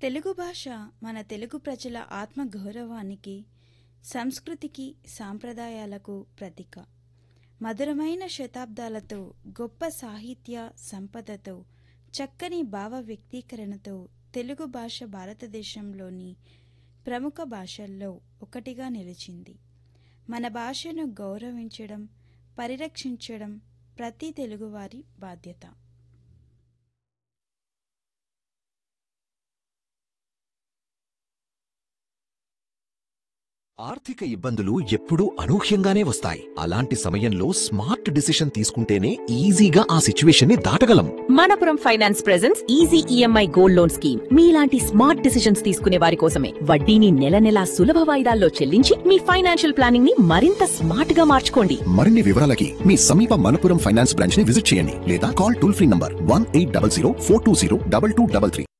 తెలుగు భాష మన తెలుగు ప్రజల ఆత్మగౌరవానికి సంస్కృతికి సాంప్రదాయాలకు ప్రతీక మధురమైన శతాబ్దాలతో గొప్ప సాహిత్య సంపదతో చక్కని భావ వ్యక్తీకరణతో తెలుగు భాష భారతదేశంలోని ప్రముఖ భాషల్లో ఒకటిగా నిలిచింది మన భాషను గౌరవించడం పరిరక్షించడం ప్రతి తెలుగువారి బాధ్యత ఆర్థిక ఇబ్బందులు ఎప్పుడూ అనూహ్యంగానే వస్తాయి అలాంటి సమయంలో స్మార్ట్ డిసిషన్ తీసుకుంటేనే ఈజీగా ఆ సిచ్యువేషన్ ని దాటగలం Manappuram finance presents easy EMI gold loan scheme మీలాంటి స్మార్ట్ డిసిషన్స్ తీసుకునే వారి కోసమే వడ్డీని నెల నెలా సులభ వాయిదాల్లో చెల్లించి మీ ఫైనాన్షియల్ ప్లానింగ్ ని మరింత స్మార్ట్ గా మార్చుకోండి మరిన్ని వివరాలకి మీ సమీప మనపురం ఫైనాన్స్ బ్రాంచ్ ని విజిట్ చేయండి లేదా call toll free number one eight double zero four two zero double two double three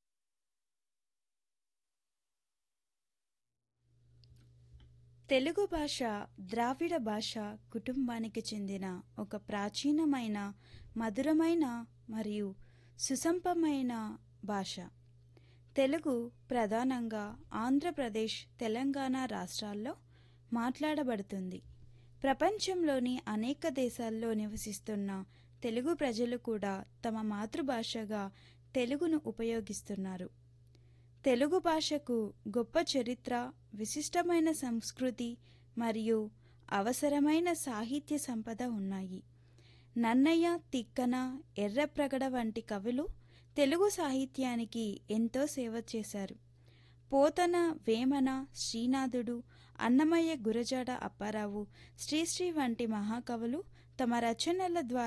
Telugu భాష ద్రావిడ భాష కుటుంబానికి చెందిన ఒక ప్రాచీనమైన మధురమైన మరియు సుసంపమైన భాష తెలుగు ప్రధానంగా ఆంధ్రప్రదేశ్ తెలంగాణ రాష్ట్రాల్లో మాట్లాడబడుతుంది ప్రపంచంలోని అనేక దేశాల్లో నివసిస్తున్న తెలుగు ప్రజలు కూడా తమ మాతృభాషగా తెలుగును ఉపయోగిస్తున్నారు తెలుగు భాషకు గొప్ప చరిత్ర విశిష్టమైన సంస్కృతి మరియు అవసరమైన సాహిత్య సంపద ఉన్నాయి నన్నయ్య తిక్కన ఎర్రప్రగడ వంటి కవులు తెలుగు సాహిత్యానికి ఎంతో సేవ చేశారు పోతన వేమన శ్రీనాథుడు అన్నమయ్య గురజాడ అప్పారావు శ్రీశ్రీ వంటి మహాకవులు తమ రచనల ద్వారా